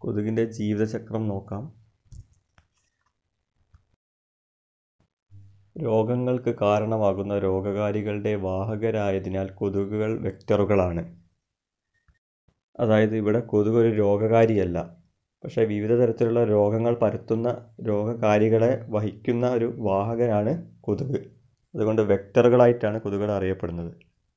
കൊതുകിൻ്റെ ജീവിതചക്രം നോക്കാം രോഗങ്ങൾക്ക് കാരണമാകുന്ന രോഗകാരികളുടെ വാഹകരായതിനാൽ കൊതുകുകൾ വെക്ടറുകളാണ് അതായത് ഇവിടെ കൊതുക് ഒരു രോഗകാരിയല്ല പക്ഷേ വിവിധ തരത്തിലുള്ള രോഗങ്ങൾ പരത്തുന്ന രോഗകാരികളെ വഹിക്കുന്ന ഒരു വാഹകനാണ് കൊതുക് അതുകൊണ്ട് വെക്ടറുകളായിട്ടാണ് കൊതുകുകൾ അറിയപ്പെടുന്നത്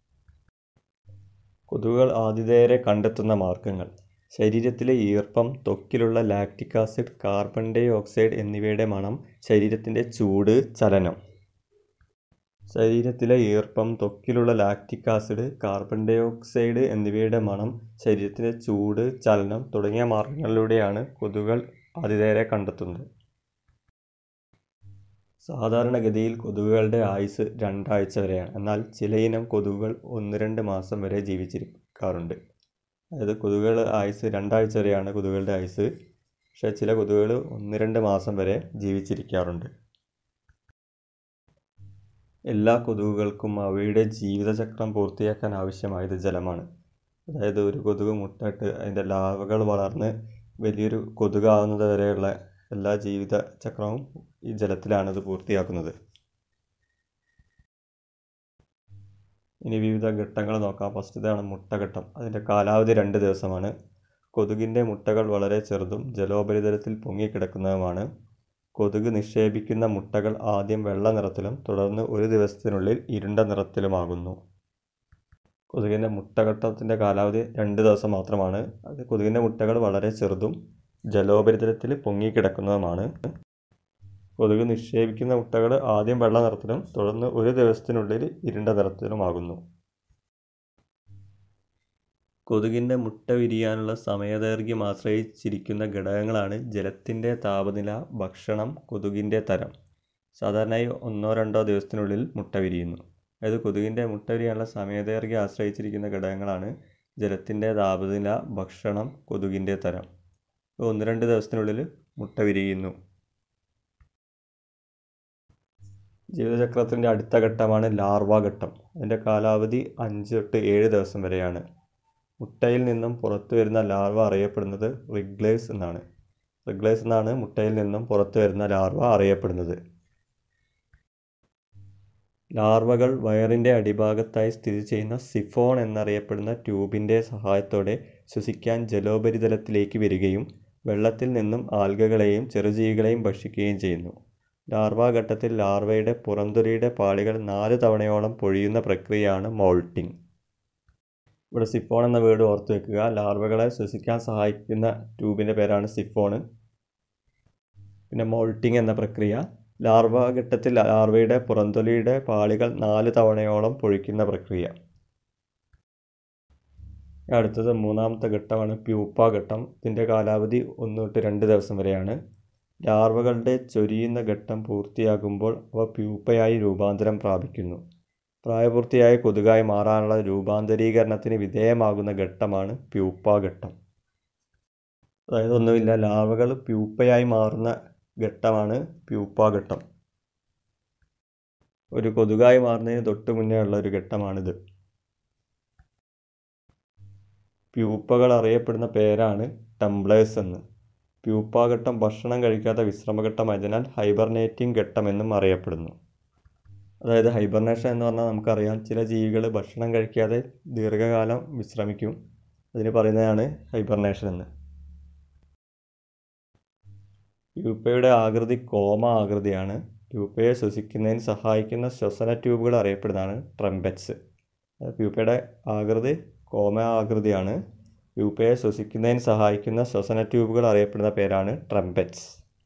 കൊതുകുകൾ ആതിഥേയരെ കണ്ടെത്തുന്ന മാർഗങ്ങൾ ശരീരത്തിലെ ഈർപ്പം ത്വക്കിലുള്ള lactic acid carbon dioxide എന്നിവയുടെ മണം ശരീരത്തിൻ്റെ ചൂട് ചലനം ശരീരത്തിലെ ഈർപ്പം ത്വക്കിലുള്ള lactic acid carbon dioxide എന്നിവയുടെ മണം ശരീരത്തിൻ്റെ ചൂട് ചലനം തുടങ്ങിയ മാർഗങ്ങളിലൂടെയാണ് കൊതുകുകൾ ആതിഥേയരെ കണ്ടെത്തുന്നത് സാധാരണഗതിയിൽ കൊതുകുകളുടെ ആയുസ് രണ്ടാഴ്ച വരെയാണ് എന്നാൽ ചിലയിനം കൊതുകുകൾ ഒന്ന് രണ്ട് മാസം വരെ ജീവിച്ചിരിക്കാറുണ്ട് അതായത് കൊതുകുകൾ ആയുസ് രണ്ടാഴ്ച വരെയാണ് കൊതുകുകളുടെ ആയുസ് പക്ഷേ ചില കൊതുകുകൾ ഒന്ന് രണ്ട് മാസം വരെ ജീവിച്ചിരിക്കാറുണ്ട് എല്ലാ കൊതുകുകൾക്കും അവയുടെ ജീവിതചക്രം പൂർത്തിയാക്കാൻ ആവശ്യമായത് ജലമാണ് അതായത് ഒരു കൊതുക് മുട്ടയിട്ട് അതിൻ്റെ ലാവകൾ വളർന്ന് വലിയൊരു കൊതുകാവുന്നത് വരെയുള്ള എല്ലാ ജീവിത ചക്രവും ഈ ജലത്തിലാണ് ഇത് പൂർത്തിയാക്കുന്നത് ഇനി വിവിധ ഘട്ടങ്ങൾ നോക്കാം ഫസ്റ്റത്തേതാണ് മുട്ടഘട്ടം അതിൻ്റെ കാലാവധി രണ്ട് ദിവസമാണ് കൊതുകിൻ്റെ മുട്ടകൾ വളരെ ചെറുതും ജലോപരിതലത്തിൽ പൊങ്ങിക്കിടക്കുന്നതുമാണ് കൊതുക് നിക്ഷേപിക്കുന്ന മുട്ടകൾ ആദ്യം വെള്ള നിറത്തിലും തുടർന്ന് ഒരു ദിവസത്തിനുള്ളിൽ ഇരുണ്ട നിറത്തിലുമാകുന്നു കൊതുകിൻ്റെ മുട്ടഘട്ടത്തിൻ്റെ കാലാവധി രണ്ട് ദിവസം മാത്രമാണ് അത് കൊതുകിൻ്റെ മുട്ടകൾ വളരെ ചെറുതും ജലോപരിതലത്തിൽ പൊങ്ങിക്കിടക്കുന്നതുമാണ് കൊതുക് നിക്ഷേപിക്കുന്ന മുട്ടകൾ ആദ്യം വെള്ള നിറത്തിലും തുടർന്ന് ഒരു ദിവസത്തിനുള്ളിൽ ഇരുണ്ട നിറത്തിലുമാകുന്നു കൊതുകിൻ്റെ മുട്ട വിരിയാനുള്ള സമയദൈർഘ്യം ആശ്രയിച്ചിരിക്കുന്ന ഘടകങ്ങളാണ് ജലത്തിൻ്റെ താപനില ഭക്ഷണം കൊതുകിൻ്റെ തരം സാധാരണയായി ഒന്നോ രണ്ടോ ദിവസത്തിനുള്ളിൽ മുട്ട വിരിയുന്നു അതായത് കൊതുകിൻ്റെ മുട്ട വിരിയാനുള്ള സമയദൈർഘ്യം ആശ്രയിച്ചിരിക്കുന്ന ഘടകങ്ങളാണ് ജലത്തിൻ്റെ താപനില ഭക്ഷണം കൊതുകിൻ്റെ തരം ഒന്ന് രണ്ട് ദിവസത്തിനുള്ളിൽ മുട്ട വിരിയുന്നു ജീവിതചക്രത്തിൻ്റെ അടുത്ത ഘട്ടമാണ് ലാർവ ഘട്ടം അതിൻ്റെ കാലാവധി അഞ്ച് തൊട്ട് ഏഴ് ദിവസം വരെയാണ് മുട്ടയിൽ നിന്നും പുറത്തു വരുന്ന ലാർവ അറിയപ്പെടുന്നത് റിഗ്ലേഴ്സ് എന്നാണ് റിഗ്ലേഴ്സ് എന്നാണ് മുട്ടയിൽ നിന്നും പുറത്തു വരുന്ന ലാർവ അറിയപ്പെടുന്നത് ലാർവകൾ വയറിൻ്റെ അടിഭാഗത്തായി സ്ഥിതി ചെയ്യുന്ന സിഫോൺ എന്നറിയപ്പെടുന്ന ട്യൂബിൻ്റെ സഹായത്തോടെ ശ്വസിക്കാൻ ജലോപരിതലത്തിലേക്ക് വരികയും വെള്ളത്തിൽ നിന്നും ആൽഗകളെയും ചെറുജീവികളെയും ഭക്ഷിക്കുകയും ചെയ്യുന്നു ലാർവ ഘട്ടത്തിൽ ലാർവയുടെ പുറംതൊലിയുടെ പാളികൾ നാല് തവണയോളം പൊഴിയുന്ന പ്രക്രിയയാണ് മോൾട്ടിംഗ് ഇവിടെ സിഫോൺ എന്ന വേർഡ് ഓർത്ത് വെക്കുക ലാർവകളെ ശ്വസിക്കാൻ സഹായിക്കുന്ന ട്യൂബിൻ്റെ പേരാണ് സിഫോൺ പിന്നെ മോൾട്ടിംഗ് എന്ന പ്രക്രിയ ലാർവ ഘട്ടത്തിൽ ലാർവയുടെ പുറംതൊലിയുടെ പാളികൾ നാല് തവണയോളം പൊഴിക്കുന്ന പ്രക്രിയ അടുത്തത് മൂന്നാമത്തെ ഘട്ടമാണ് പ്യൂപ്പ ഘട്ടം ഇതിൻ്റെ കാലാവധി ഒന്ന് തൊട്ട് രണ്ട് ദിവസം വരെയാണ് ലാർവകളുടെ ചൊരിയുന്ന ഘട്ടം പൂർത്തിയാകുമ്പോൾ അവ പ്യൂപ്പയായി രൂപാന്തരം പ്രാപിക്കുന്നു പ്രായപൂർത്തിയായ കൊതുകായി മാറാനുള്ള രൂപാന്തരീകരണത്തിന് വിധേയമാകുന്ന ഘട്ടമാണ് പ്യൂപ്പ ഘട്ടം അതായത് ഒന്നുമില്ല ലാർവകൾ പ്യൂപ്പയായി മാറുന്ന ഘട്ടമാണ് പ്യൂപ്പ ഘട്ടം ഒരു കൊതുകായി മാറുന്നതിന് തൊട്ട് മുന്നേ ഉള്ള ഒരു ഘട്ടമാണിത് പ്യൂപ്പകൾ അറിയപ്പെടുന്ന പേരാണ് ടംബ്ലേഴ്സ് എന്ന് പ്യൂപ്പാഘട്ടം ഭക്ഷണം കഴിക്കാത്ത വിശ്രമഘട്ടമായതിനാൽ ഹൈബർനേറ്റിംഗ് ഘട്ടം എന്നും അറിയപ്പെടുന്നു അതായത് ഹൈബർനേഷൻ എന്ന് പറഞ്ഞാൽ നമുക്കറിയാം ചില ജീവികൾ ഭക്ഷണം കഴിക്കാതെ ദീർഘകാലം വിശ്രമിക്കും അതിന് പറയുന്നതാണ് ഹൈബർനേഷൻ എന്ന് പ്യൂപ്പയുടെ ആകൃതി കോമ ആകൃതിയാണ് പ്യൂപ്പയെ ശ്വസിക്കുന്നതിന് സഹായിക്കുന്ന ശ്വസന ട്യൂബുകൾ അറിയപ്പെടുന്നതാണ് ട്രംപറ്റ്സ് പ്യൂപ്പയുടെ ആകൃതി കോമ ആകൃതിയാണ് പ്യൂപ്പയെ ശ്വസിക്കുന്നതിന് സഹായിക്കുന്ന ശ്വസന ട്യൂബുകൾ അറിയപ്പെടുന്ന പേരാണ് ട്രംപറ്റ്സ്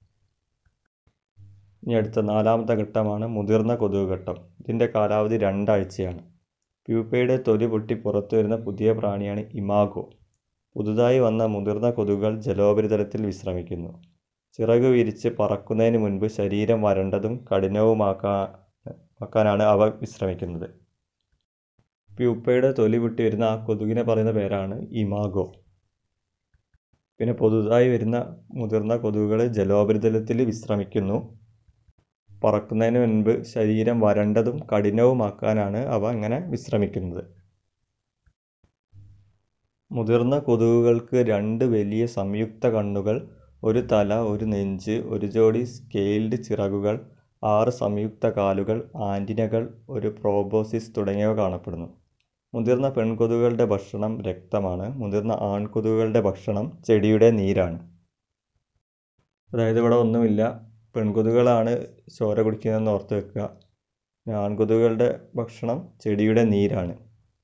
ഇനി അടുത്ത നാലാമത്തെ ഘട്ടമാണ് മുതിർന്ന കൊതുക് ഘട്ടം ഇതിൻ്റെ കാലാവധി രണ്ടാഴ്ചയാണ് പ്യൂപ്പയുടെ തൊലി പൊട്ടി പുറത്തു വരുന്ന പുതിയ പ്രാണിയാണ് ഇമാഗോ പുതുതായി വന്ന മുതിർന്ന കൊതുകുകൾ ജലോപരിതലത്തിൽ വിശ്രമിക്കുന്നു ചിറക് വിരിച്ച് പറക്കുന്നതിന് മുൻപ് ശരീരം വരണ്ടതും കഠിനവുമാക്കാനാണ് അവ വിശ്രമിക്കുന്നത് പ്യൂപ്പയുടെ തൊലി പൊട്ടി വരുന്ന ആ കൊതുകിനെ പറയുന്ന പേരാണ് ഇമാഗോ പിന്നെ പുതുതായി വരുന്ന മുതിർന്ന കൊതുകുകൾ ജലോപരിതലത്തിൽ വിശ്രമിക്കുന്നു പറക്കുന്നതിന് മുൻപ് ശരീരം വരണ്ടതും കഠിനവുമാക്കാനാണ് അവ അങ്ങനെ വിശ്രമിക്കുന്നത് മുതിർന്ന കൊതുകുകൾക്ക് രണ്ട് വലിയ സംയുക്ത കണ്ണുകൾ ഒരു തല ഒരു നെഞ്ച് ഒരു ജോഡി സ്കെയിൽഡ് ചിറകുകൾ ആറ് സംയുക്ത കാലുകൾ ആൻറ്റിനകൾ ഒരു പ്രോബോസിസ് തുടങ്ങിയവ കാണപ്പെടുന്നു മുതിർന്ന പെൺകൊതുകുകളുടെ ഭക്ഷണം രക്തമാണ് മുതിർന്ന ആൺകൊതുകുകളുടെ ഭക്ഷണം ചെടിയുടെ നീരാണ് അതായത് ഇവിടെ ഒന്നുമില്ല പെൺകൊതുകുകളാണ് ചോര കുടിക്കുന്നതെന്ന് ഓർത്ത് വെക്കുക ആൺകൊതുകുകളുടെ ഭക്ഷണം ചെടിയുടെ നീരാണ്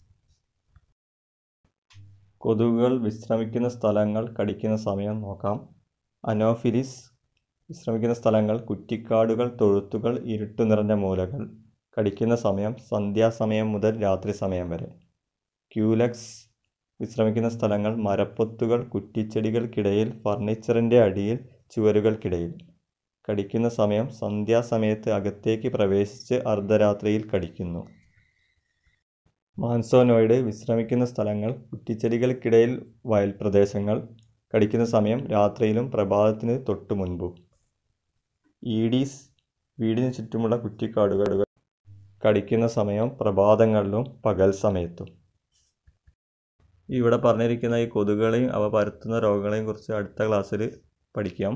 കൊതുകുകൾ വിശ്രമിക്കുന്ന സ്ഥലങ്ങൾ കടിക്കുന്ന സമയം നോക്കാം അനോഫിലിസ് വിശ്രമിക്കുന്ന സ്ഥലങ്ങൾ കുറ്റിക്കാടുകൾ തൊഴുത്തുകൾ ഇരുട്ടു നിറഞ്ഞ മൂലകൾ കടിക്കുന്ന സമയം സന്ധ്യാസമയം മുതൽ രാത്രി സമയം വരെ ക്യൂലക്സ് വിശ്രമിക്കുന്ന സ്ഥലങ്ങൾ മരപ്പൊത്തുകൾ കുറ്റിച്ചെടികൾക്കിടയിൽ ഫർണിച്ചറിൻ്റെ അടിയിൽ ചുവരുകൾക്കിടയിൽ കടിക്കുന്ന സമയം സന്ധ്യാസമയത്ത് അകത്തേക്ക് പ്രവേശിച്ച് അർദ്ധരാത്രിയിൽ കടിക്കുന്നു മാൻസോനോയിഡ് വിശ്രമിക്കുന്ന സ്ഥലങ്ങൾ കുറ്റിച്ചെടികൾക്കിടയിൽ വയൽ പ്രദേശങ്ങൾ കടിക്കുന്ന സമയം രാത്രിയിലും പ്രഭാതത്തിന് തൊട്ടു മുൻപും ഈഡീസ് വീടിന് ചുറ്റുമുള്ള കുറ്റിക്കാടുകൾ കടിക്കുന്ന സമയം പ്രഭാതങ്ങളിലും പകൽ സമയത്തും ഇവിടെ പറഞ്ഞിരിക്കുന്ന ഈ കൊതുകുകളെയും അവ പരത്തുന്ന രോഗങ്ങളെയും കുറിച്ച് അടുത്ത ക്ലാസ്സിൽ പഠിക്കാം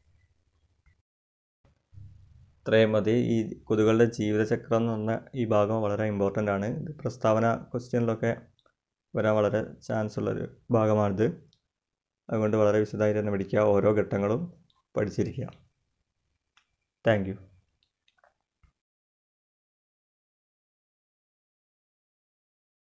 ഇത്രയും മതി ഈ കൊതുകുകളുടെ ജീവിതചക്രം എന്ന് പറഞ്ഞ ഈ ഭാഗം വളരെ ഇമ്പോർട്ടൻ്റ് ആണ് ഇത് പ്രസ്താവന ക്വസ്റ്റ്യനിലൊക്കെ വരാൻ വളരെ ചാൻസ് ഉള്ളൊരു ഭാഗമാണിത് അതുകൊണ്ട് വളരെ വിശദമായി തന്നെ പഠിക്കുക ഓരോ ഘട്ടങ്ങളും പഠിച്ചിരിക്കുക താങ്ക് യു